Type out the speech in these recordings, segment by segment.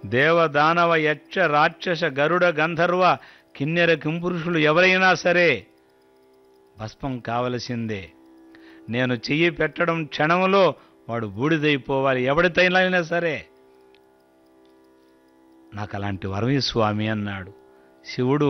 దేవదానవ యక్ష రాక్షస గరుడ గంధర్వ కిన్నెర కింపురుషులు ఎవరైనా సరే భస్మం కావలసిందే నేను చెయ్యి పెట్టడం క్షణంలో వాడు బూడిదైపోవాలి ఎవడితైనా సరే నాకు అలాంటి వరమే స్వామి అన్నాడు శివుడు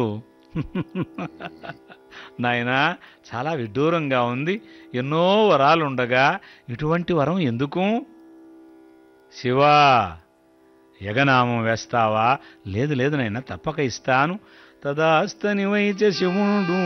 నాయనా చాలా విడ్డూరంగా ఉంది ఎన్నో వరాలు ఉండగా ఇటువంటి వరం ఎందుకు శివా యగనామం వేస్తావా లేదు లేదు నాయన తప్పక ఇస్తాను తదాస్తని వైచ శివుడు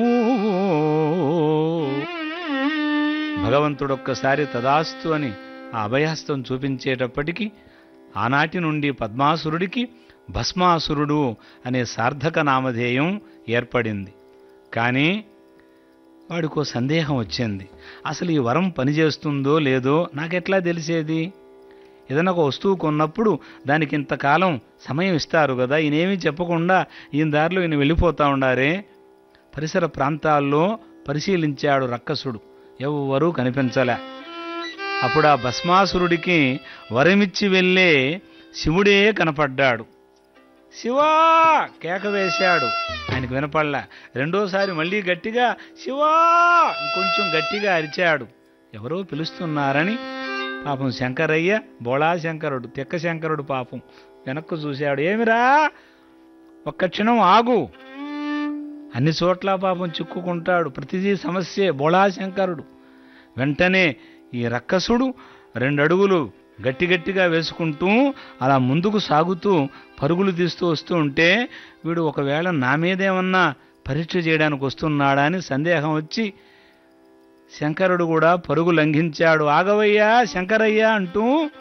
భగవంతుడు ఒక్కసారి తదాస్తు అని ఆ అభయహస్తం చూపించేటప్పటికీ ఆనాటి నుండి పద్మాసురుడికి భస్మాసురుడు అనే సార్థక నామధేయం ఏర్పడింది కానీ వాడికో సందేహం వచ్చింది అసలు ఈ వరం పనిచేస్తుందో లేదో నాకెట్లా తెలిసేది ఏదైనా ఒక వస్తువు కొన్నప్పుడు దానికి ఇంతకాలం సమయం ఇస్తారు కదా ఈయనేమీ చెప్పకుండా ఈయన దారిలో ఈయన వెళ్ళిపోతా ఉండారే పరిసర ప్రాంతాల్లో పరిశీలించాడు రక్కసుడు ఎవ్వరూ కనిపించలే అప్పుడు ఆ భస్మాసురుడికి వరమిచ్చి వెళ్ళే శివుడే కనపడ్డాడు శివా కేక వేశాడు ఆయనకు వినపడలా రెండోసారి మళ్ళీ గట్టిగా శివా ఇంకొంచెం గట్టిగా అరిచాడు ఎవరో పిలుస్తున్నారని పాపం శంకరయ్య బోళా శంకరుడు తెక్క శంకరుడు పాపం వెనక్కు చూశాడు ఏమిరా ఒక్క క్షణం ఆగు అన్ని చోట్ల పాపం చిక్కుకుంటాడు ప్రతిదీ సమస్యే బోళా శంకరుడు వెంటనే ఈ రక్కసుడు రెండు అడుగులు గట్టి గట్టిగా వేసుకుంటూ అలా ముందుకు సాగుతూ పరుగులు తీస్తూ వస్తూ ఉంటే వీడు ఒకవేళ నా మీదేమన్నా పరీక్ష చేయడానికి వస్తున్నాడా అని సందేహం వచ్చి శంకరుడు కూడా పరుగు లంఘించాడు ఆగవయ్యా శంకరయ్య అంటూ